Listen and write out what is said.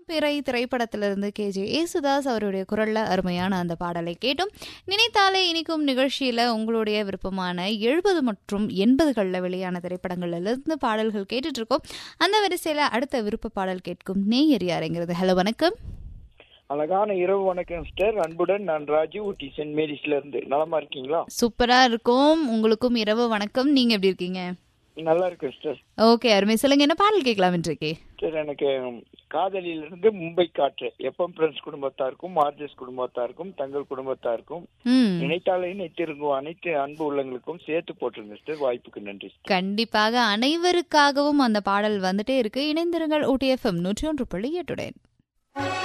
பிறை திரைப்படத்திலிருந்து K J Yesudas அவருடைய குரல்ல அருமையான அந்த பாடலை கேட்டும் நினைத்தாலே இனிக்கும் நிகழ்ச்சியில உங்களுடைய விருப்பமான எழுபது மற்றும் எண்பதுகளில் வெளியான திரைப்படங்கள்ல இருந்து பாடல்கள் கேட்டுட்டு இருக்கோம் அந்த வரிசையில அடுத்த விருப்ப பாடல் கேட்கும் நேயர் யாருங்கிறது ஹலோ வணக்கம் அழகான இரவு வணக்கம் சிஸ்டர் அன்புடன் நான் ராஜு ஊட்டி சென்ட் மேரிஸ்ல இருந்து நலமா இருக்கீங்களா சூப்பரா இருக்கும் உங்களுக்கும் இரவு வணக்கம் நீங்க எப்படி இருக்கீங்க நல்லா இருக்கு சிஸ்டர் ஓகே அருமை சொல்லுங்க என்ன பாடல் கேட்கலாம் இன்றைக்கு சிஸ்டர் எனக்கு காதலியிலிருந்து மும்பை காற்று எப்பம் ஃப்ரெண்ட்ஸ் குடும்பத்தாருக்கும் ஆர்ஜஸ் குடும்பத்தாருக்கும் தங்கள் குடும்பத்தாருக்கும் ம் நினைத்தாலே நினைத்திருக்கும் அனைத்து அன்பு உள்ளங்களுக்கும் சேர்த்து போட்டுருங்க சிஸ்டர் வாய்ப்புக்கு நன்றி கண்டிப்பாக அனைவருக்காகவும் அந்த பாடல் வந்துட்டே இருக்கு இணைந்திருங்கள் ஓடிஎஃப்எம் நூற்றி ஒன்று புள்ளி எட்டுடன்